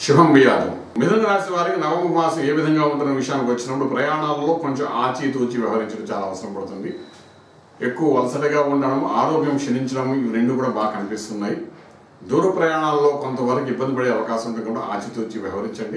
శుభం వ్యాధం మిథున రాశి వారికి నవమ మాసం ఏ విధంగా ఉంటున్న విషయానికి వచ్చినప్పుడు ప్రయాణాలలో కొంచెం ఆచితూచి వ్యవహరించడం చాలా అవసరం పడుతుంది ఎక్కువ వలసటగా ఉండడం ఆరోగ్యం క్షీణించడం ఇవి రెండు కూడా బాగా కనిపిస్తున్నాయి దూర ప్రయాణాల్లో కొంతవరకు ఇబ్బంది పడే అవకాశం ఉంటుంది కూడా ఆచితూచి వ్యవహరించండి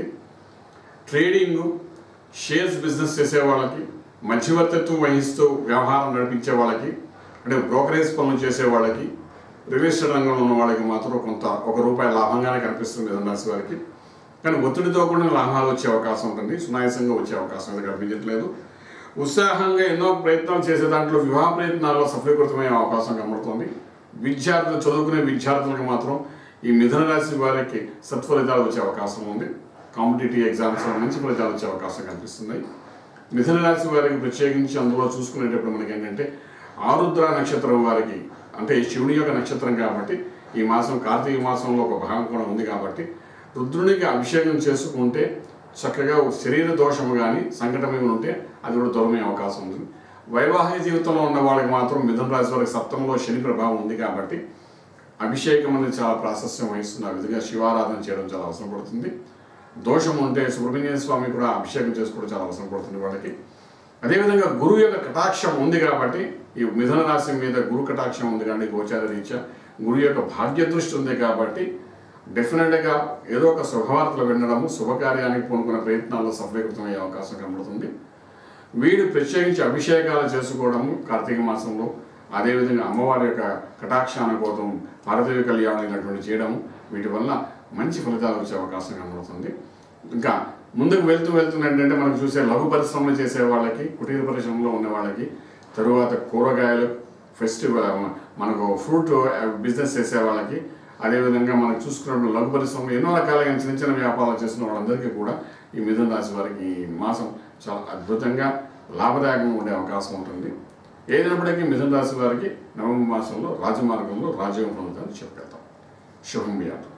ట్రేడింగ్ షేర్స్ బిజినెస్ చేసే వాళ్ళకి మధ్యవర్తిత్వం వహిస్తూ వ్యవహారం నడిపించే వాళ్ళకి అంటే బ్రోకరేజ్ పనులు చేసే వాళ్ళకి రియల్ ఎస్టేట్ రంగంలో ఉన్న వాళ్ళకి మాత్రం కొంత ఒక రూపాయి లాభంగానే కనిపిస్తుంది మిథున రాశి వారికి కానీ ఒత్తిడితో కూడిన లాభాలు వచ్చే అవకాశం ఉంటుంది సునాయాసంగా వచ్చే అవకాశం అయితే కనిపించట్లేదు ఉత్సాహంగా ఎన్నో ప్రయత్నాలు చేసే దాంట్లో వివాహ ప్రయత్నాల్లో సఫలీకృతమయ్యే అవకాశం కనబడుతుంది విద్యార్థులు చదువుకునే విద్యార్థులకు మాత్రం ఈ మిథున రాశి వారికి సత్ఫలితాలు వచ్చే అవకాశం ఉంది కాంపిటేటివ్ ఎగ్జామ్స్లో మంచి ఫలితాలు వచ్చే అవకాశం కనిపిస్తున్నాయి మిథున రాశి వారికి ప్రత్యేకించి అందులో చూసుకునేటప్పుడు మనకి ఏంటంటే ఆరుద్ర నక్షత్రం వారికి అంటే శివుని యొక్క నక్షత్రం కాబట్టి ఈ మాసం కార్తీక మాసంలో ఒక భాగం కూడా ఉంది కాబట్టి రుద్రునికి అభిషేకం చేసుకుంటే చక్కగా శరీర దోషము కానీ సంకటమే ఉంటే అది కూడా దూరమయ్యే అవకాశం ఉంది వైవాహిక జీవితంలో ఉన్న వాళ్ళకి మాత్రం మిథున రాశి వారికి సప్తంలో శని ప్రభావం ఉంది కాబట్టి అభిషేకం అనేది చాలా ప్రాశస్యం వహిస్తుంది ఆ విధంగా శివారాధన చేయడం చాలా అవసరం పడుతుంది దోషం ఉంటే సుబ్రహ్మణ్య స్వామి కూడా అభిషేకం చేసుకోవడం చాలా అవసరం పడుతుంది వాళ్ళకి అదేవిధంగా గురువు యొక్క కటాక్షం ఉంది కాబట్టి ఈ మిథున రాశి మీద గురు కటాక్షం ఉంది కానీ గోచార రీత్యా గురువు యొక్క భాగ్య దృష్టి ఉంది కాబట్టి డెఫినెట్గా ఏదో ఒక శుభవార్తలు వినడము శుభకార్యానికి పూనుకున్న ప్రయత్నాల్లో సఫలీకృతమయ్యే అవకాశం కనబడుతుంది వీడు ప్రత్యేకించి అభిషేకాలు చేసుకోవడము కార్తీక మాసంలో అదేవిధంగా అమ్మవారి యొక్క కటాక్షాన్ని కోసం పార్వతీయ కళ్యాణం ఇలాంటివి చేయడము వీటి వల్ల మంచి ఫలితాలు వచ్చే అవకాశం కనబడుతుంది ఇంకా ముందుకు వెళ్తూ వెళ్తూ ఏంటంటే మనం చూసే లఘు పరిశ్రమలు చేసే వాళ్ళకి కుటీర పరిశ్రమలో ఉన్న వాళ్ళకి తరువాత కూరగాయలు ఫెస్టివల్ మనకు ఫ్రూట్ బిజినెస్ చేసే వాళ్ళకి అదేవిధంగా మనకు చూసుకున్నప్పుడు లఘు పరిశ్రమలు ఎన్నో రకాలైన చిన్న చిన్న వ్యాపారాలు చేసిన వాళ్ళందరికీ కూడా ఈ మిథున రాశి వారికి ఈ మాసం చాలా అద్భుతంగా లాభదాయకంగా ఉండే అవకాశం ఉంటుంది ఏదైనప్పటికీ మిథున రాశి వారికి నవంబర్ మాసంలో రాజమార్గంలో రాజయోగం పొందుతారని చెప్పగలుగుతాం శుభం వ్యాధం